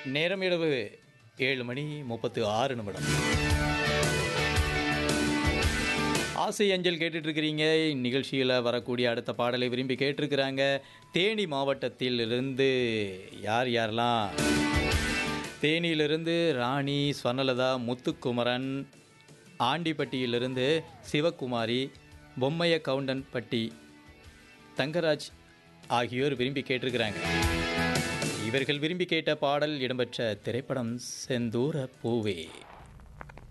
நேரம் இரவு ஏழு மணி முப்பத்து ஆறு நிமிடம் ஆசை அஞ்சல் கேட்டுட்டு இருக்கிறீங்க இந்நிகழ்ச்சியில் வரக்கூடிய அடுத்த பாடலை விரும்பி கேட்டிருக்கிறாங்க தேனி மாவட்டத்தில் இருந்து யார் யாரெல்லாம் தேனியிலிருந்து ராணி ஸ்வர்ணலதா முத்துக்குமரன் ஆண்டிப்பட்டியிலிருந்து சிவகுமாரி பொம்மைய கவுண்டன்பட்டி தங்கராஜ் ஆகியோர் விரும்பி கேட்டிருக்கிறாங்க இவர்கள் விரும்பி கேட்ட பாடல் இடம்பெற்ற திரைப்படம் செந்தூர பூவே